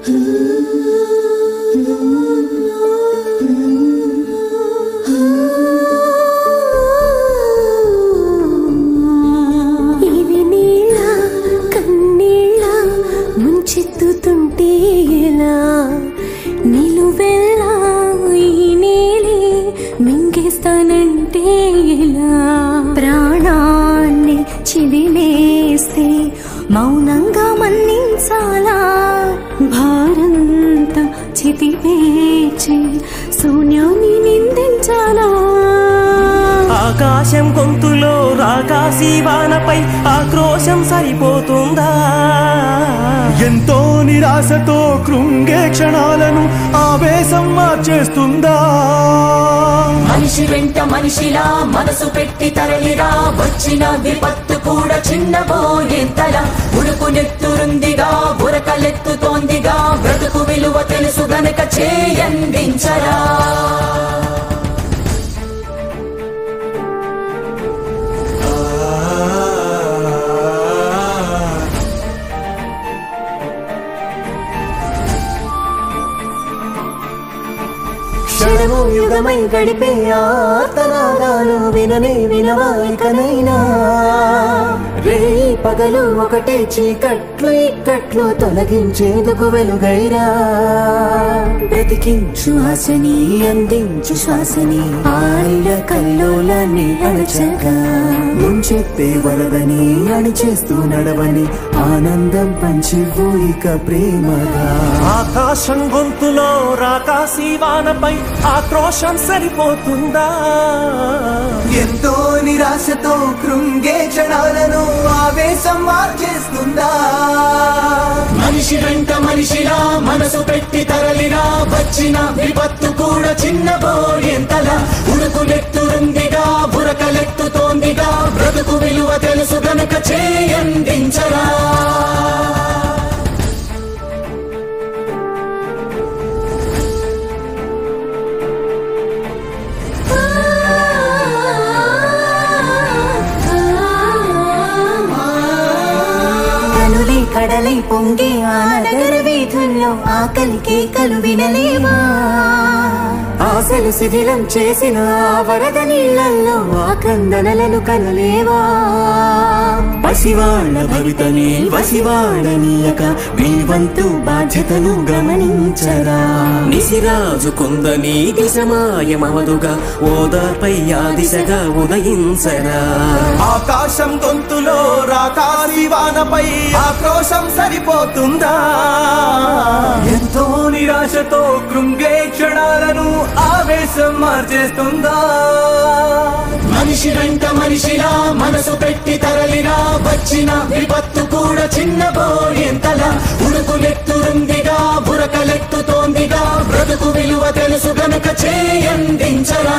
ఇవి నీళ్ళ కన్నీళ్ళ ముంచెత్తుతుంటే ఎలా నిలువెల్లా ఈ నీలి మింగేస్తానంటే ఎలా ప్రాణాన్ని చిదిలేస్తే మౌనంగా మన్నించాలా భారంత చితిపేచి శూన్యాన్ని నిందించాలా ఆకాశం గొంతులో రాకాసి వానపై ఆక్రోశం సరిపోతుందా ఎంతో నిరాశతో కృంగే క్షణాలను ఆవేశం మార్చేస్తుందా మనిషి వెంట మనిషిలా మనసు పెట్టి తరలిరా వచ్చిన విపత్తు కూడా చిన్నబోయేంతలా ఉడుకు నెత్తురుందిగా బురకలెత్తుతోందిగా బ్రతుకు విలువ తెలుసు గనక చేయందించరా క్షణము యుగమై గడిపే ఆర్తనాదాలు విననే వినవాయికనైనా రే పగలు ఒకటే చీకట్లు ఇక్కట్లు తొలగించేందుకు వెలుగైరా బ్రతికించు ఆశని అందించు శ్వాసని ఆరిన కల్లోలాన్ని అణచగా ముంచెత్తే వరదని అణిచేస్తూ నడవని ఆనందం పంచివ్వు ఇక ప్రేమగా ఆకాశం గొంతులో రాకాసి వానపై ఆక్రోశం సరిపోతుందా ఎంతో నిరాశతో కృంగే క్షణాలను ఆవేశం మార్చేస్తుందా మనిషి వెంట మనిషిలా మనసు పెట్టి తరలిరా వచ్చిన విపత్తు కూడా చిన్నబోయేంతలా ఉడుకు నెత్తురుందిగా బురకలెత్తుతోందిగా బ్రతుకు విలువ తెలుసు గనక చేయందించరా కనులే కడలై పొంగే ఆ నగర వీధుల్లో ఆకలి కేకలు వినలేవా ఆశలు శిథిలం చేసిన ఆ వరద నీళ్ళల్లో ఆ కందనలను కనలేవా పసివాళ్ళ భవితని వసివాడనీయక విల్వంతు బాధ్యతను గమనించరా నిసిరాజు కొందని దిశమాయమవదుగా ఓదార్పై ఆ దిశగా ఉదయించరా ఆకాశం గొంతులో రాకాసి వానపై ఆక్రోశం సరిపోతుందా ఎంతో నిరాశతో కృంగే క్షణాలను ఆవేశం మార్చేస్తుందా మనిషి వెంట మనిషిలా మనసు పెట్టి తరలిరా వచ్చిన విపత్తు కూడా చిన్నబోయేంతలా ఉడుకు నెత్తురుందిగా బురకలెత్తుతోందిగా బ్రతుకు విలువ తెలుసు గనక చేయందించరా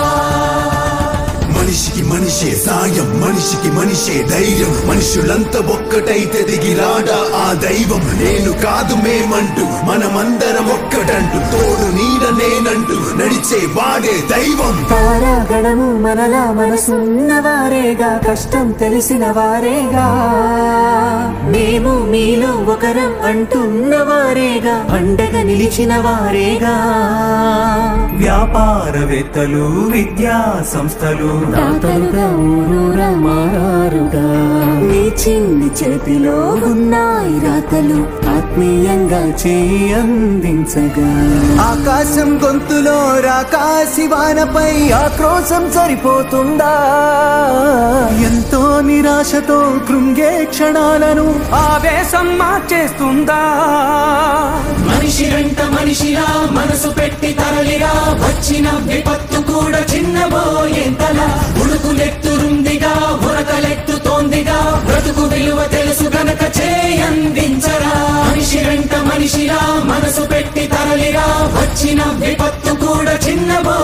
మనిషికి మనిషే సాయం మనిషికి మనిషే ధైర్యం మనుషులంతా ఒక్కటైతే దిగిరాడా ఆ దైవం నేను కాదు మేమంటూ మనమందరం ఒక్కటంటూ తోడు నీడ నేనంటూ నడిచే వాడే దైవం తారాగణము మనలా మనసున్న వారేగా కష్టం తెలిసిన వారేగా మేము మీలో ఒకరం అంటున్న వారేగా అండగా నిలిచిన వారేగా వ్యాపారవేత్తలు విద్యా సంస్థలు దాతలుగా ఊరూరా మారారుగా మీ చిన్ని చేతిలో ఉన్నాయి రాతలు ఆత్మీయంగా చేయి అందించగా ఆకాశం గొంతులో రాకాసి వానపై ఆక్రోశం సరిపోతుందా ఎంతో నిరాశతో కృంగే క్షణాలను ఆవేశం మార్చేస్తుందా మనిషి వెంట మనిషిలా మనసు పెట్టి తరలిరా వచ్చిన విపత్తు కూడా చిన్నబోయేంతలా ఉడుకు నెత్తురుందిగా ఉరకలెత్తుతోందిగా బ్రతుకు విలువ తెలుసు గనక చేయందించరా మనిషి వెంట మనిషిలా మనసు పెట్టి తరలిరా వచ్చిన విపత్తు కూడా చిన్నబో